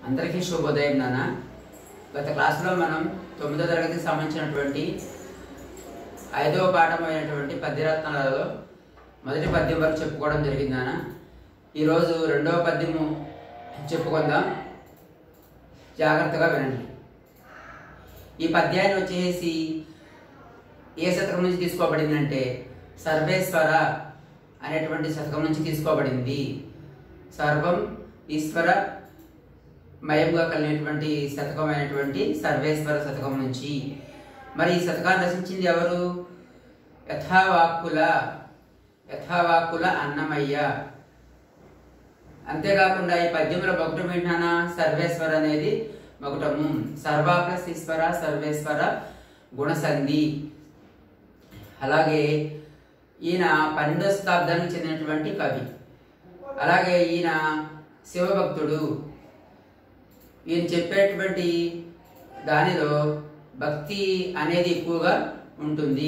అందరికీ శుభోదయం నాన్న గత క్లాసులో మనం తొమ్మిదో తరగతికి సంబంధించినటువంటి ఐదవ పాఠమైనటువంటి పద్యరత్నాలలో మొదటి పద్యం వరకు చెప్పుకోవడం జరిగింది నాన్న ఈరోజు రెండవ పద్యము చెప్పుకుందాం జాగ్రత్తగా వినండి ఈ పద్యాన్ని వచ్చేసి ఏ శతకం నుంచి తీసుకోబడింది అంటే సర్వేశ్వర అనేటువంటి శతకం నుంచి తీసుకోబడింది సర్వం ఈశ్వర మయంగా కలిగినటువంటి శతకమైనటువంటి సర్వేశ్వర శతకం నుంచి మరి ఈ శతకాన్ని రచించింది ఎవరు యథావాక్కుల యథావాక్కుల అన్నమయ్య అంతేకాకుండా ఈ పద్యంలో మకుటం ఏంటన్నా సర్వేశ్వర అనేది మకుటము సర్వా ప్లస్ ఈశ్వర సర్వేశ్వర గుణసంధి అలాగే ఈయన పన్నెండవ శతాబ్దానికి చెందినటువంటి కవి అలాగే ఈయన శివభక్తుడు ఈయన చెప్పేటువంటి దానిలో భక్తి అనేది ఎక్కువగా ఉంటుంది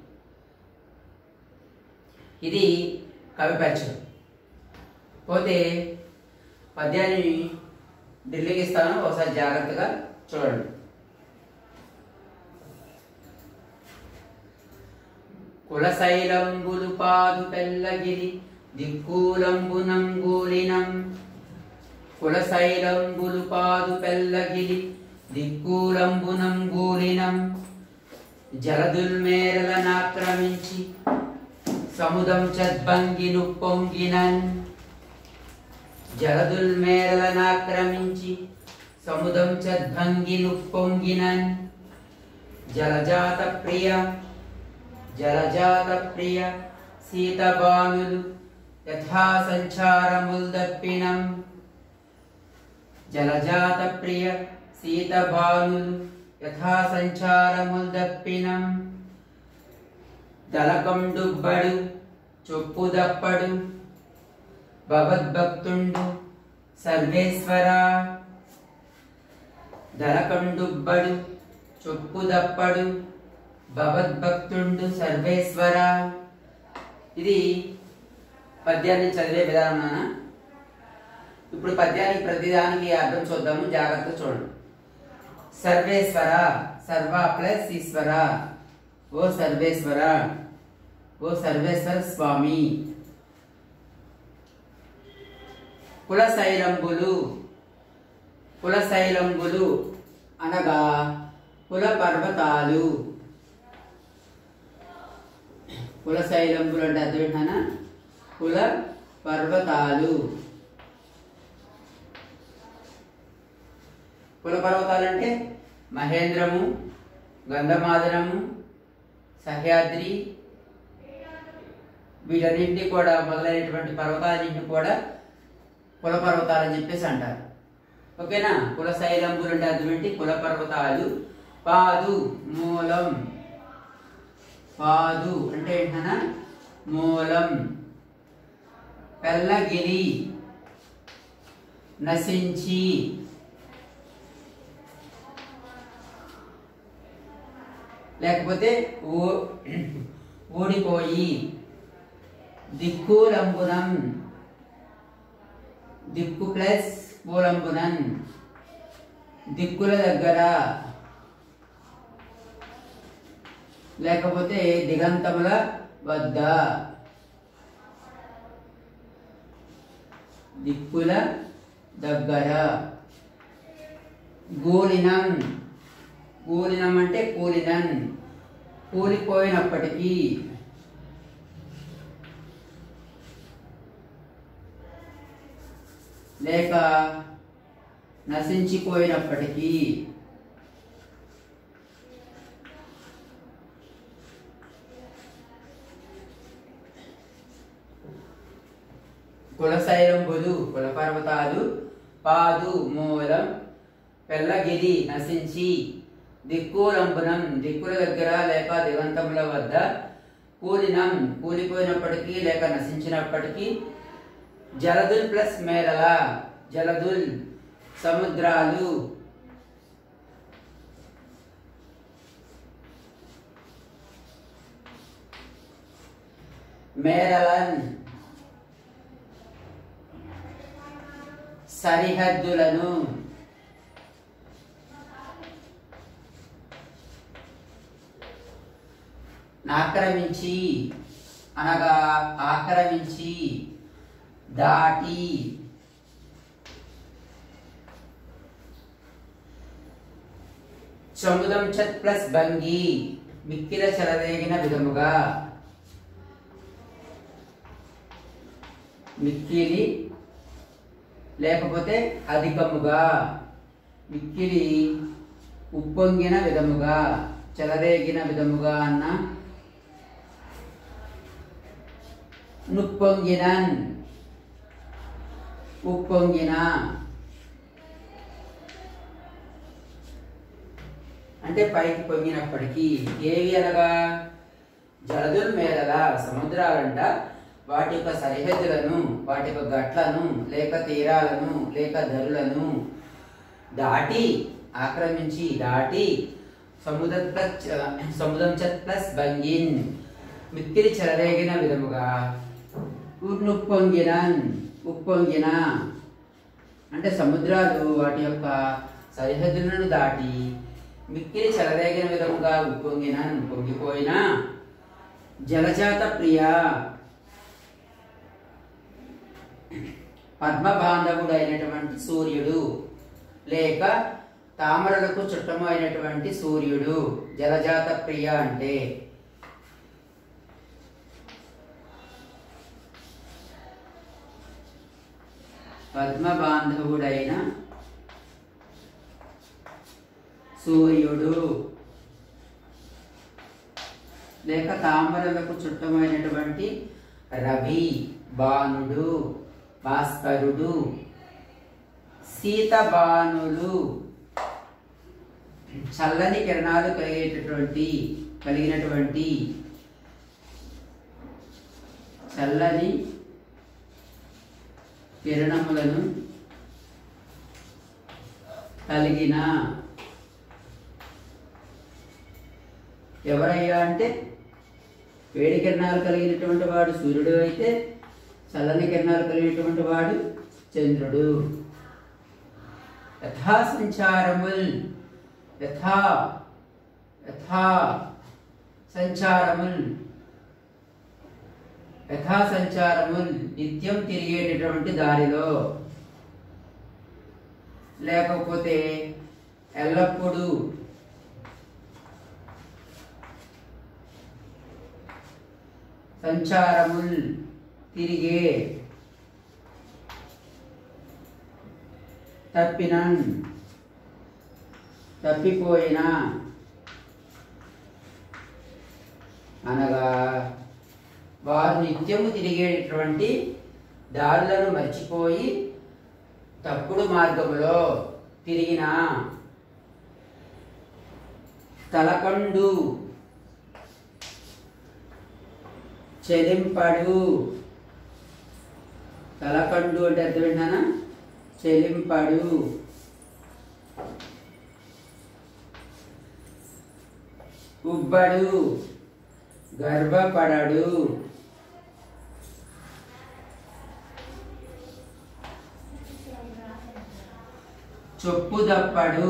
ఇది కవి పరిచయం పోతే పద్యాన్ని ఢిల్లీకి ఇస్తాను ఒకసారి జాగ్రత్తగా చూడండి కులశైలంబులు పాదు పెల్లగిరి దిక్కులంబునంగూలినం కులశైలంబులు పాదు పెల్లగిరి దిక్కులంబునంగూలినం జలదుల్మేరలనాక్రమించి సముదం చద్భంగిను పొంగినన్ జలదుల్మేరలనాక్రమించి సముదం చద్భంగిను పొంగినన్ జలజాత ప్రియ జలజాత ప్రియ సీతబానులు యథా సంచారముల్ దప్పినం జలజాత ప్రియ సీతబానులు యథా సంచారముల్ దప్పినం దళకండుబ్బడు చొప్పు దప్పడు భగవద్భక్తుండు సర్వేశ్వర దళకండుబ్బడు చొప్పు దప్పడు భగవద్భక్తుండు సర్వేశ్వర ఇది పద్యాన్ని చదివే విధానం నాన్న ఇప్పుడు పద్యానికి ప్రతిదానికి అర్థం చూద్దాము జాగ్రత్త చూడండి సర్వేశ్వర సర్వ ప్లస్ ఈశ్వర ఓ సర్వేశ్వర ఓ సర్వేశ్వర స్వామి కులశైలంబులు కులశైలంబులు అనగా కుల పర్వతాలు కులశైలంబులు అంటే అర్థం ఏంటన్నా కుల పర్వతాలు కుల పర్వతాలు అంటే మహేంద్రము గంధమాదనము సహ్యాద్రి వీటన్నింటినీ కూడా మొదలైనటువంటి పర్వతాలన్నింటినీ కూడా కుల పర్వతాలు అని చెప్పేసి అంటారు ఓకేనా కుల శైలంబులు అంటే అర్థం ఏంటి కుల పర్వతాలు పాదు మూలం పాదు అంటే ఏంటన్నా మూలం పెల్లగిరి నశించి లేకపోతే ఓ ఓడిపోయి దిక్కులంబునం దిక్కు ప్లస్ పూలంబునన్ దిక్కుల దగ్గర లేకపోతే దిగంతముల వద్ద దిక్కుల దగ్గర గూలినం కూలినం అంటే కూలినన్ కూలిపోయినప్పటికీ లేక నశించిపోయినప్పటికీ కులశైలంబులు కులపర్వతాలు పాదు మూలం పెల్లగిరి నశించి దిక్కులంబునం దిక్కుల దగ్గర లేక దిగంతముల వద్ద కూలినం కూలిపోయినప్పటికీ లేక నశించినప్పటికీ జలదుల్ ప్లస్ మేరల జలదుల్ సముద్రాలు మేరలన్ సరిహద్దులను ఆక్రమించి అనగా ఆక్రమించి దాటి చముదం చత్ ప్లస్ భంగి మిక్కిల చెలరేగిన విధముగా మిక్కిలి లేకపోతే అధికముగా మిక్కిలి ఉప్పొంగిన విధముగా చెలరేగిన విధముగా అన్న నుప్పొంగినన్ ఉప్పొంగిన అంటే పైకి పొంగినప్పటికీ ఏవి అనగా జలదుల మేరల సముద్రాలంట వాటి యొక్క సరిహద్దులను వాటి యొక్క గట్లను లేక తీరాలను లేక ధరులను దాటి ఆక్రమించి దాటి సముద్ర ప్లస్ సముద్రం చత్ ప్లస్ భంగిన్ మిక్కిలి చెలరేగిన విధముగా ఉప్పొంగినన్ ఉప్పొంగిన అంటే సముద్రాలు వాటి యొక్క సరిహద్దులను దాటి మిక్కిలి చెలరేగిన విధముగా ఉప్పొంగిన పొంగిపోయిన జలజాత ప్రియ పద్మబాంధవుడు అయినటువంటి సూర్యుడు లేక తామరలకు చుట్టము అయినటువంటి సూర్యుడు జలజాత ప్రియ అంటే పద్మబాంధవుడైన సూర్యుడు లేక తామరలకు చుట్టమైనటువంటి రవి బాణుడు భాస్కరుడు సీతబానులు చల్లని కిరణాలు కలిగేటటువంటి కలిగినటువంటి చల్లని కిరణములను కలిగిన ఎవరయ్యా అంటే వేడి కిరణాలు కలిగినటువంటి వాడు సూర్యుడు అయితే చల్లని కిరణాలు కలిగినటువంటి వాడు చంద్రుడు యథా సంచారముల్ యథా యథా సంచారముల్ యథా సంచారముల్ నిత్యం తిరిగేటటువంటి దారిలో లేకపోతే ఎల్లప్పుడూ సంచారముల్ తిరిగే తప్పినన్ తప్పిపోయిన అనగా వారు నిత్యము తిరిగేటటువంటి దారులను మర్చిపోయి తప్పుడు మార్గములో తిరిగిన తలకండు చెలింపడు తలకండు అంటే అర్థం ఏంటన్నా చెలింపడు ఉబ్బడు గర్వపడడు చొప్పు దప్పడు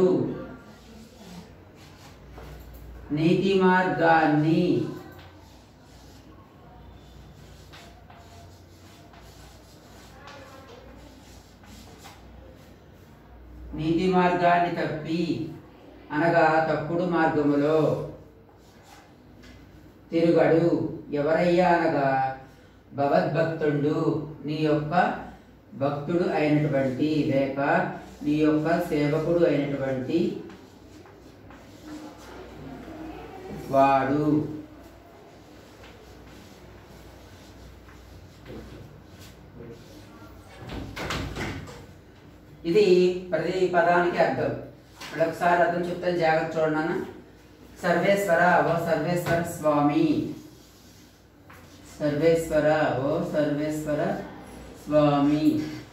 నీతి మార్గాన్ని నీతి మార్గాన్ని తప్పి అనగా తప్పుడు మార్గములో తిరుగడు ఎవరయ్యా అనగా భగవద్భక్తుడు నీ యొక్క భక్తుడు అయినటువంటి లేక నీ యొక్క సేవకుడు అయినటువంటి వాడు ఇది ప్రతి పదానికి అర్థం ఇప్పుడు ఒకసారి అర్థం చెప్తాను జాగ్రత్త చూడండి నాన్న సర్వేశ్వర ఓ సర్వేశ్వర స్వామి సర్వేశ్వర ఓ సర్వేశ్వర స్వామి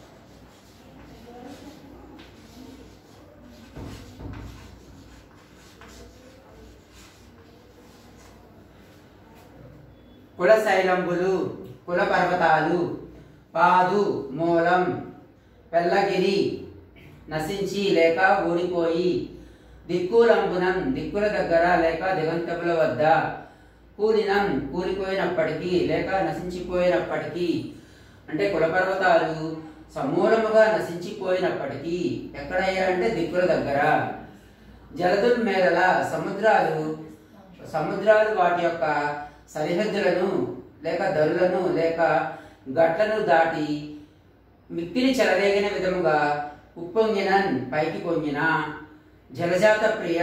కుల శైలంబులు కుల పర్వతాలు పాదు మూలం పెల్లగిరి నశించి లేక ఊడిపోయి దిక్కులంబునం దిక్కుల దగ్గర లేక దిగంతముల వద్ద కూలినం కూలిపోయినప్పటికీ లేక నశించిపోయినప్పటికీ అంటే కులపర్వతాలు సమూలముగా నశించిపోయినప్పటికీ ఎక్కడయ్యా అంటే దిక్కుల దగ్గర జలదుల్ మేరల సముద్రాలు సముద్రాలు వాటి యొక్క సరిహద్దులను లేక దరులను లేక గట్లను దాటి మిక్కిలి చెలరేగిన విధముగా ఉప్పొంగినన్ పైకి పొంగిన జలజాత ప్రియ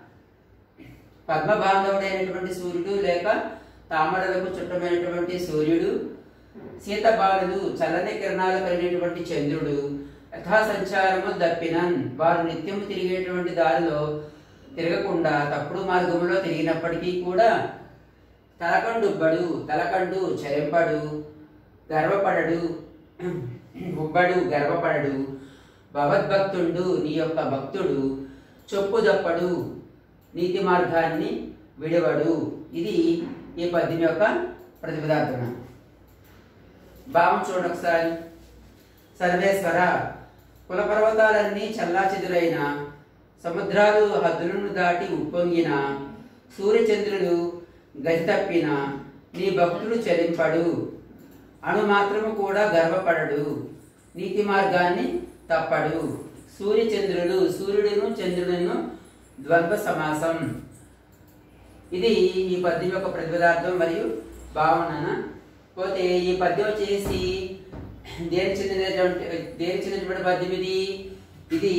పద్మబాంధవుడైనటువంటి సూర్యుడు లేక తామరలకు చుట్టమైనటువంటి సూర్యుడు సీతబాలుడు చల్లని కిరణాలు కలిగినటువంటి చంద్రుడు యథా సంచారము దప్పినన్ వారు నిత్యము తిరిగేటువంటి దారిలో తిరగకుండా తప్పుడు మార్గంలో తిరిగినప్పటికీ కూడా తలకండుబ్బడు తలకండు చరింపడు గర్వపడడు ఉబ్బడు గర్వపడడు భగవద్భక్తుండు నీ యొక్క భక్తుడు చొప్పు దప్పడు నీతి మార్గాన్ని విడవడు ఇది ఈ పద్యం యొక్క ప్రతిపదార్థన భావం చూడండి ఒకసారి సర్వేశ్వర కులపర్వతాలన్నీ చల్లాచెదురైన సముద్రాలు హద్దులను దాటి ఉప్పొంగిన సూర్యచంద్రుడు గతి తప్పిన నీ భక్తుడు చలింపడు అణు మాత్రము కూడా గర్వపడడు నీతి మార్గాన్ని తప్పడు సూర్యచంద్రుడు సూర్యుడును చంద్రుడును ద్వంద్వ సమాసం ఇది ఈ పద్యం యొక్క ప్రతిపదార్థం మరియు భావన పోతే ఈ పద్యం వచ్చేసి దేని చెందినటువంటి దేని చెందినటువంటి పద్యం ఇది ఇది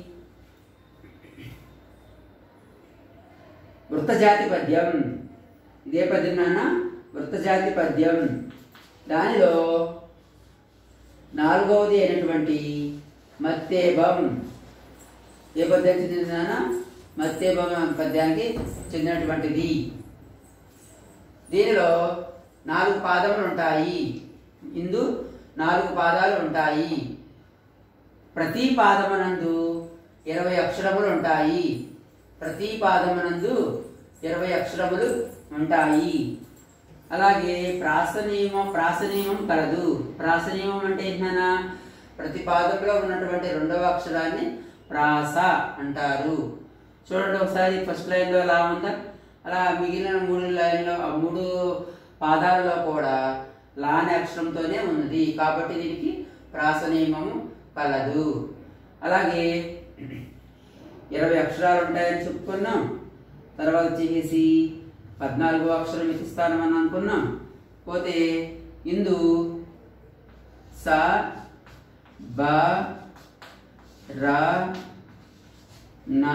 వృత్తజాతి పద్యం ఇదే పద్యం నాన్న వృత్తజాతి పద్యం దానిలో నాలుగవది అయినటువంటి మత్తేబం ఏ పద్యానికి చెందిన నాన్న మత్తేబం పద్యానికి చెందినటువంటిది దీనిలో నాలుగు పాదములు ఉంటాయి ఇందు నాలుగు పాదాలు ఉంటాయి ప్రతి పాదమునందు ఇరవై అక్షరములు ఉంటాయి ప్రతి పాదమునందు ఇరవై అక్షరములు ఉంటాయి అలాగే ప్రాసనియమం ప్రాసనియమం కలదు ప్రాసనియమం అంటే ఏంటన్నా ప్రతి పాదంలో ఉన్నటువంటి రెండవ అక్షరాన్ని ప్రాస అంటారు చూడండి ఒకసారి ఫస్ట్ లైన్లో ఎలా ఉందా అలా మిగిలిన మూడు లైన్లో ఆ మూడు పాదాలలో కూడా లా అనే అక్షరంతోనే ఉన్నది కాబట్టి దీనికి ప్రాస నియమము కలదు అలాగే ఇరవై అక్షరాలు ఉంటాయని చెప్పుకున్నాం తర్వాత వచ్చేసి పద్నాలుగో అక్షరం ఇస్తానమని అనుకున్నాం పోతే ఇందు స బ ర నా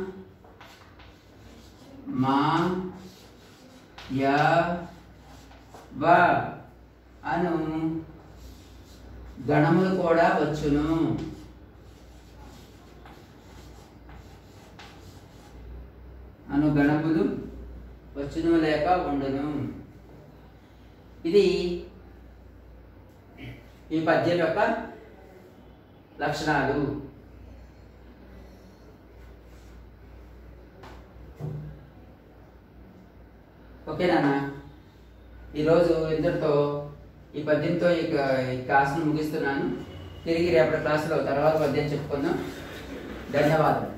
మా యా వ అను గణములు కూడా వచ్చును అను గణములు వచ్చును లేక ఉండును ఇది ఈ పద్యం యొక్క లక్షణాలు ఓకేనా ఈరోజు ఇంతటితో ఈ పద్యంతో ఈ క- ఈ క్లాస్ను ముగిస్తున్నాను తిరిగి రేపటి క్లాసులో తర్వాత పద్యం చెప్పుకుందాం ధన్యవాదాలు